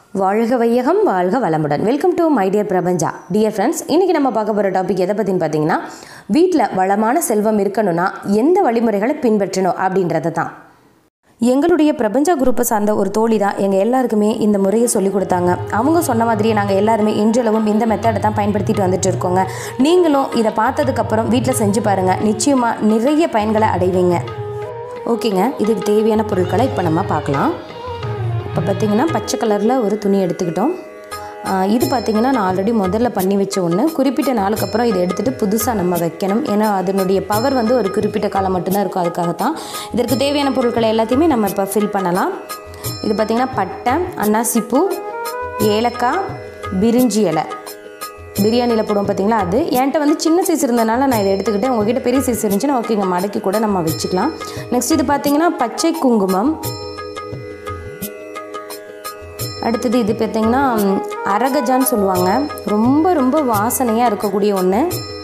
வாழ்க வையகம் வாழ்க வளமுடன் வெல்கம் டு மை டியர் பிரபஞ்சா டியர் ஃப்ரெண்ட்ஸ் இன்றைக்கி நம்ம பார்க்க போகிற டாபிக் எதை பற்றின்னு பார்த்தீங்கன்னா வீட்டில் வளமான செல்வம் இருக்கணும்னா எந்த வழிமுறைகளை பின்பற்றணும் அப்படின்றத தான் எங்களுடைய பிரபஞ்சா குரூப்பை சார்ந்த ஒரு தோழி தான் எங்கள் எல்லாருக்குமே இந்த முறையை சொல்லி கொடுத்தாங்க அவங்க சொன்ன மாதிரியே நாங்கள் எல்லாருமே இன்றளவும் இந்த மெத்தடை தான் பயன்படுத்திட்டு வந்துட்டு இருக்கோங்க நீங்களும் இதை பார்த்ததுக்கப்புறம் வீட்டில் செஞ்சு பாருங்கள் நிச்சயமாக நிறைய பயன்களை அடைவீங்க ஓகேங்க இதுக்கு தேவையான பொருட்களை இப்போ நம்ம பார்க்கலாம் இப்போ பார்த்தீங்கன்னா பச்சை கலரில் ஒரு துணி எடுத்துக்கிட்டோம் ஆஹ் இது பார்த்தீங்கன்னா நான் ஆல்ரெடி முதல்ல பண்ணி வச்ச ஒன்று குறிப்பிட்ட நாளுக்கு அப்புறம் இதை எடுத்துகிட்டு புதுசாக நம்ம வைக்கணும் ஏன்னா அதனுடைய பவர் வந்து ஒரு குறிப்பிட்ட காலம் மட்டும்தான் இருக்கும் அதுக்காகத்தான் இதற்கு தேவையான பொருட்களை எல்லாத்தையுமே நம்ம இப்போ ஃபில் பண்ணலாம் இது பார்த்திங்கன்னா பட்டை அன்னாசிப்பூ ஏலக்காய் பிரிஞ்சி இலை பிரியாணியில் போடுவோம் பார்த்தீங்களா அது என்கிட்ட வந்து சின்ன சைஸ் இருந்தனால நான் இதை எடுத்துக்கிட்டேன் உங்ககிட்ட பெரிய சைஸ் இருந்துச்சுன்னா ஓகேங்க மடக்கி கூட நம்ம வச்சுக்கலாம் நெக்ஸ்ட் இது பார்த்தீங்கன்னா பச்சை குங்குமம் அடுத்தது இது பார்த்தீங்கன்னா ம், அரகஜான்னு சொல்லுவாங்க ரொம்ப ரொம்ப வாசனையாக இருக்கக்கூடிய ஒன்று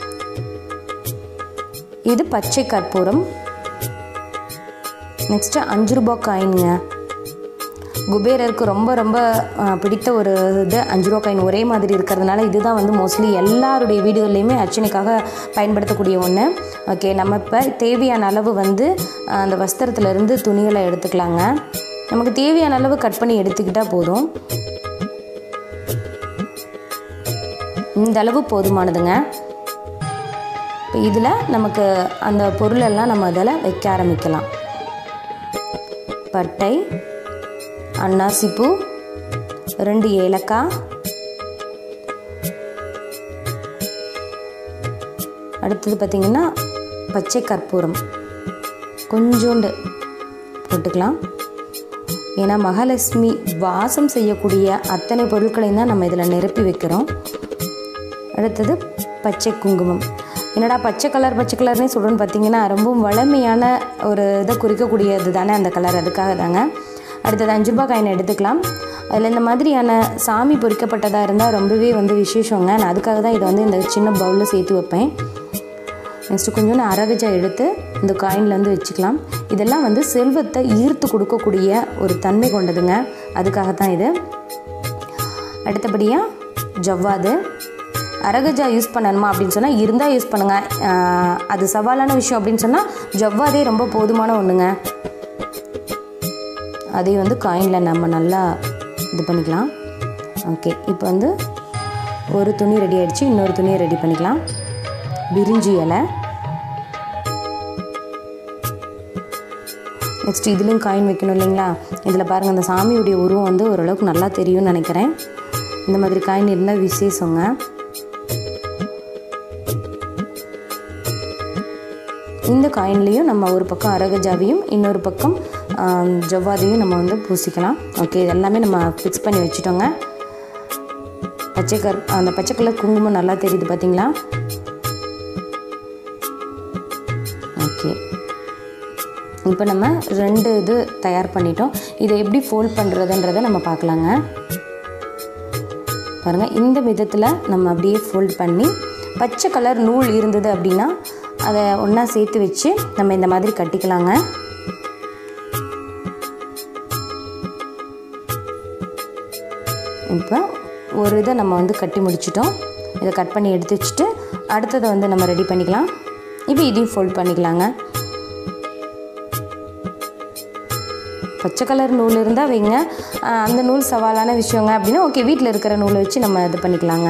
இது பச்சை கற்பூரம் நெக்ஸ்ட்டு அஞ்சு ரூபாய் காயினுங்க குபேரருக்கு ரொம்ப ரொம்ப அஹ், பிடித்த ஒரு இது அஞ்சு ரூபா காயின் ஒரே மாதிரி இருக்கிறதுனால இதுதான் வந்து மோஸ்ட்லி எல்லாருடைய வீடுகள்லையுமே அர்ச்சனைக்காக பயன்படுத்தக்கூடிய ஒன்று ஓகே நம்ம இப்போ தேவையான அளவு வந்து அஹ், அந்த வஸ்திரத்துலேருந்து துணிகளை எடுத்துக்கலாங்க நமக்கு தேவையான அளவு கட் பண்ணி எடுத்துக்கிட்டால் போதும் இந்த அளவு போதுமானதுங்க இப்போ இதில் நமக்கு அந்த பொருளெல்லாம் நம்ம அதில் வைக்க ஆரம்பிக்கலாம் பட்டை அன்னாசிப்பூ ரெண்டு ஏலக்காய் அடுத்தது பார்த்திங்கன்னா பச்சை கற்பூரம் கொஞ்சோண்டு போட்டுக்கலாம் ஏன்னா மகாலட்சுமி வாசம் செய்யக்கூடிய அத்தனை பொருட்களையும் தான் நம்ம இதில் நிரப்பி வைக்கிறோம் அடுத்தது பச்சை குங்குமம் என்னடா பச்சை கலர் பச்சை கலர்னே சொல்கிறோன்னு பார்த்தீங்கன்னா ரொம்பவும் வளமையான ஒரு இதை குறிக்கக்கூடியது தானே அந்த கலர் அதுக்காக தாங்க அடுத்தது அஞ்சு ரூபாய் காயின் எடுத்துக்கலாம் அதில் இந்த மாதிரியான சாமி பொறிக்கப்பட்டதாக இருந்தால் ரொம்பவே வந்து விசேஷங்க நான் அதுக்காக தான் இதை வந்து இந்த சின்ன பவுலில் சேர்த்து வைப்பேன் நெக்ஸ்ட்டு கொஞ்சோண்டு அரகஜா எடுத்து இந்த காயினில் வந்து வச்சுக்கலாம் இதெல்லாம் வந்து செல்வத்தை ஈர்த்து கொடுக்கக்கூடிய ஒரு தன்மை கொண்டதுங்க அதுக்காகத்தான் இது அடுத்தபடியாக ஜவ்வாது அரகஜா யூஸ் பண்ணணுமா அப்படின்னு சொன்னால் இருந்தால் யூஸ் பண்ணுங்கள் ஆஹ் அது சவாலான விஷயம் அப்படின்னு சொன்னால் ஜவ்வாதே ரொம்ப போதுமான ஒன்றுங்க அதையும் வந்து காயினில் நம்ம நல்லா இது பண்ணிக்கலாம் ஓகே இப்போ வந்து ஒரு துணி ரெடி ஆயிடுச்சு இன்னொரு துணியை ரெடி பண்ணிக்கலாம் பிரிஞ்சி இலை நெக்ஸ்ட் இதுலேயும் காயின் வைக்கணும் இல்லைங்களா இதில் பாருங்கள் அந்த சாமியுடைய உருவம் வந்து ஓரளவுக்கு நல்லா தெரியும்னு நினைக்கிறேன் இந்த மாதிரி காயின் இருந்தால் விசேஷங்க இந்த காயின்லேயும் நம்ம ஒரு பக்கம் அரகஜாவையும் இன்னொரு பக்கம் ஆம், ஜவ்வாதையும் நம்ம வந்து பூசிக்கலாம் ஓகே இது எல்லாமே நம்ம ஃபிக்ஸ் பண்ணி வச்சுட்டோங்க பச்சை கர் அந்த பச்சை கலர் குங்குமம் நல்லா தெரியுது பார்த்தீங்களா ஓகே இப்போ நம்ம ரெண்டு இது தயார் பண்ணிட்டோம் இதை எப்படி ஃபோல்ட் பண்ணுறதுன்றதை நம்ம பார்க்கலாங்க பாருங்கள் இந்த விதத்தில் நம்ம அப்படியே ஃபோல்ட் பண்ணி பச்சை கலர் நூல் இருந்தது அப்படின்னா அதை ஒன்றா சேர்த்து வச்சு நம்ம இந்த மாதிரி கட்டிக்கலாங்க இப்போ ஒரு இதை நம்ம வந்து கட்டி முடிச்சிட்டோம் இதை கட் பண்ணி எடுத்து வச்சுட்டு அடுத்ததை வந்து நம்ம ரெடி பண்ணிக்கலாம் இப்போ இதையும் ஃபோல்ட் பண்ணிக்கலாங்க பச்சை கலர் நூல் இருந்தால் வைங்க ஆஹ் அந்த நூல் சவாலான விஷயங்க அப்படின்னா ஓகே வீட்டில் இருக்கிற நூலை வச்சு நம்ம இது பண்ணிக்கலாங்க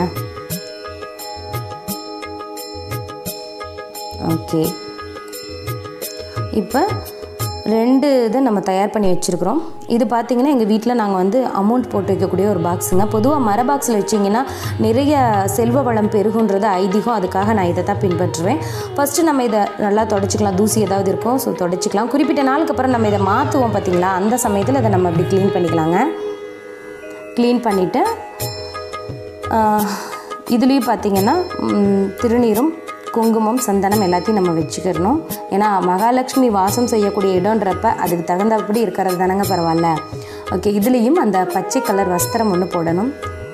ஓகே இப்போ ரெண்டு இதை நம்ம தயார் பண்ணி வச்சுருக்குறோம் இது பார்த்திங்கன்னா எங்கள் வீட்டில் நாங்கள் வந்து அமௌண்ட் போட்டு வைக்கக்கூடிய ஒரு பாக்ஸுங்க பொதுவாக மர பாக்ஸில் வச்சிங்கன்னா நிறைய செல்வ வளம் பெருகுன்றது ஐதீகம் அதுக்காக நான் இதை தான் பின்பற்றுவேன் ஃபஸ்ட்டு நம்ம இதை நல்லா தொடச்சிக்கலாம் தூசி ஏதாவது இருக்கும் ஸோ தொடச்சிக்கலாம் குறிப்பிட்ட நாளுக்கு அப்புறம் நம்ம இதை மாற்றுவோம் பார்த்தீங்களா அந்த சமயத்தில் இதை நம்ம அப்படி க்ளீன் பண்ணிக்கலாங்க க்ளீன் பண்ணிவிட்டு இதுலேயும் பார்த்தீங்கன்னா ம், திருநீரும் குங்குமம் சந்தனம் எல்லாத்தையும் நம்ம வச்சுக்கிறணும் ஏன்னா மகாலட்சுமி வாசம் செய்யக்கூடிய இடம்ன்றப்ப அதுக்கு தகுந்தபடி இருக்கிறது தானங்க பரவாயில்ல ஓகே இதுலேயும் அந்த பச்சை கலர் வஸ்திரம் ஒன்று போடணும்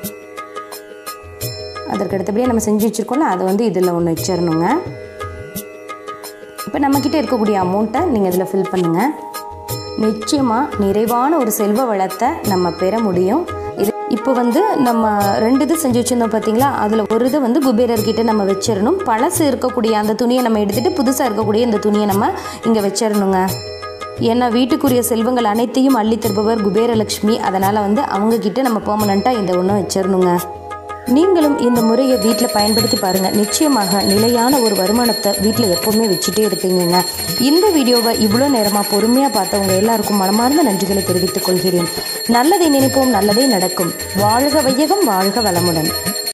அதற்கு அடுத்தபடியே நம்ம செஞ்சு வச்சுருக்கோம்ல அதை வந்து இதில் ஒன்று வச்சிடணுங்க இப்போ நம்மக்கிட்ட இருக்கக்கூடிய அமௌண்ட்டை நீங்கள் இதில் ஃபில் பண்ணுங்கள் நிச்சயமாக நிறைவான ஒரு செல்வ வளத்தை நம்ம பெற முடியும் இது இப்போ வந்து நம்ம ரெண்டு இது செஞ்சு வச்சுருந்தோம் பார்த்தீங்களா அதில் ஒரு இது வந்து குபேரர்கிட்ட நம்ம வச்சிடணும் பழசு இருக்கக்கூடிய அந்த துணியை நம்ம எடுத்துகிட்டு புதுசாக இருக்கக்கூடிய இந்த துணியை நம்ம இங்கே வச்சிடணுங்க ஏன்னா வீட்டுக்குரிய செல்வங்கள் அனைத்தையும் அள்ளி தருபவர் குபேரலட்சுமி அதனால் வந்து அவங்கக்கிட்ட நம்ம பெர்மனண்ட்டாக இந்த ஒன்றும் வச்சிடணுங்க நீங்களும் இந்த முறையை வீட்டில் பயன்படுத்தி பாருங்கள் நிச்சயமாக நிலையான ஒரு வருமானத்தை வீட்டில் எப்போவுமே வச்சுட்டே இருப்பீங்கங்க இந்த வீடியோவை இவ்வளோ நேரமாக பொறுமையாக பார்த்தவங்க எல்லாருக்கும் மனமார்ந்த நன்றிகளை தெரிவித்துக் கொள்கிறேன் நல்லதை நினைப்போம் நல்லதே நடக்கும் வாழ்க வையகம் வாழ்க வளமுடன்